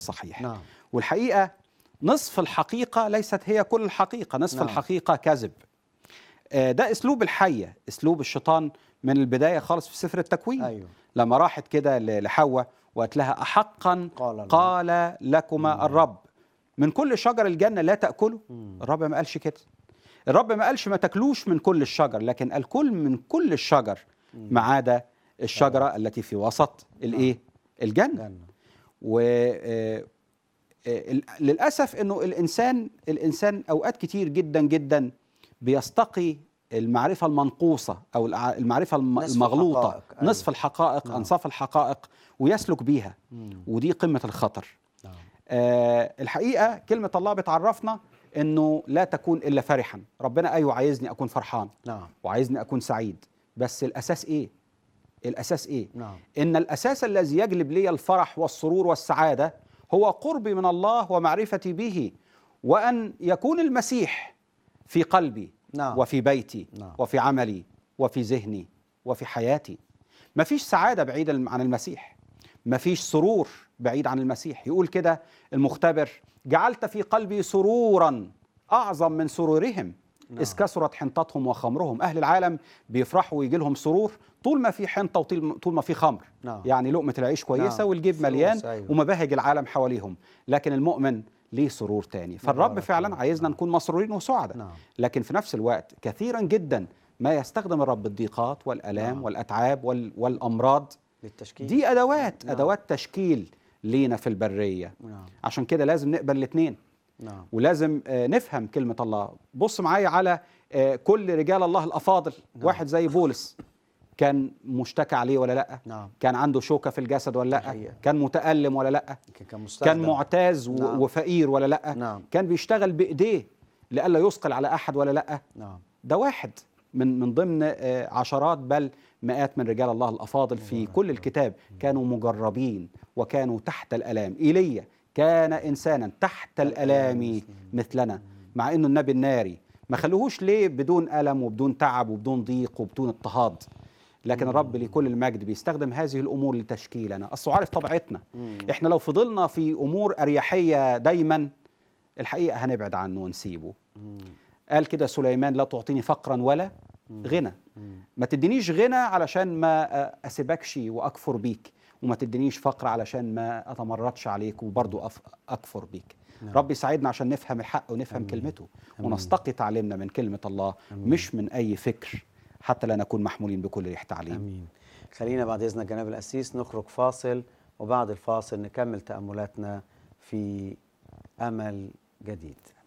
صحيح نعم والحقيقة نصف الحقيقة ليست هي كل الحقيقة نصف نعم. الحقيقة كذب آه، ده أسلوب الحية أسلوب الشيطان من البداية خالص في سفر التكوين ايوه لما راحت كده ل- لحواء وقالت لها أحقا قال لها. قال لكما الرب من كل شجر الجنة لا تأكلوا مم. الرب ما قالش كده الرب ما قالش ما تاكلوش من كل الشجر لكن قال كل من كل الشجر ما عدا الشجرة التي في وسط الإيه الجنة جنة وللاسف انه الانسان الانسان اوقات كتير جدا جدا بيستقي المعرفه المنقوصه او الع- المعرفه الم- نصف المغلوطه الحقائق، أيوة. نصف الحقائق نعم. انصاف الحقائق ويسلك بيها مم. ودي قمه الخطر نعم آه الحقيقه كلمه الله بتعرفنا انه لا تكون الا فرحا ربنا ايوه عايزني اكون فرحان نعم وعايزني اكون سعيد بس الاساس ايه الاساس ايه نعم ان الاساس الذي يجلب لي الفرح والسرور والسعاده هو قربي من الله ومعرفتي به وان يكون المسيح في قلبي نعم. وفي بيتي نعم. وفي عملي وفي ذهني وفي حياتي مفيش سعاده بعيده عن المسيح مفيش سرور بعيد عن المسيح يقول كده المختبر جعلت في قلبي سرورا اعظم من سرورهم نعم. إذ كثرت حنطتهم وخمرهم أهل العالم بيفرحوا ويجي لهم سرور طول ما في حنطة وطول طول ما في خمر نعم. يعني لقمة العيش كويسة نعم. والجيب فلوس، مليان أيوة. ومباهج العالم حواليهم لكن المؤمن ليه سرور تاني فالرب بارك فعلا الله. عايزنا نعم. نكون مسرورين وسعداء نعم. لكن في نفس الوقت كثيرا جدا ما يستخدم الرب الضيقات والآلام نعم. والأتعاب وال والأمراض للتشكيل دي أدوات نعم. أدوات تشكيل لينا في البرية نعم عشان كده لازم نقبل الاثنين نعم ولازم آه، نفهم كلمة الله بص معايا على آه، كل رجال الله الأفاضل نعم. واحد زي بولس كان مشتكى عليه ولا لأ نعم كان عنده شوكة في الجسد ولا لأ الحقيقة. كان متألم ولا لأ كان كان مستخدم كان معتاز و- نعم. وفقير ولا لأ نعم كان بيشتغل بإيديه لئلا يثقل على أحد ولا لأ نعم ده واحد من من ضمن آه، عشرات بل مئات من رجال الله الافاضل في كل الكتاب كانوا مجربين وكانوا تحت الالام ايليا كان انسانا تحت الالام مثلنا مع انه النبي الناري ما خلوهوش ليه بدون الم وبدون تعب وبدون ضيق وبدون اضطهاد لكن الرب لكل المجد بيستخدم هذه الامور لتشكيلنا اصله عارف طبيعتنا مم. احنا لو فضلنا في امور اريحيه دايما الحقيقه هنبعد عنه ونسيبه مم. قال كده سليمان لا تعطيني فقرا ولا غنى مم. ما تدينيش غنى علشان ما آه، اسيبكش واكفر بيك وما تدينيش فقر علشان ما اتمردش عليك وبرضه أف- اكفر بيك نعم. ربي يساعدنا عشان نفهم الحق ونفهم أمين. كلمته أمين. ونستقي تعليمنا من كلمة الله أمين. مش من أي فكر حتى لا نكون محمولين بكل ريح تعليم امين خلينا بعد اذنك جناب الاسيس نخرج فاصل وبعد الفاصل نكمل تاملاتنا في امل جديد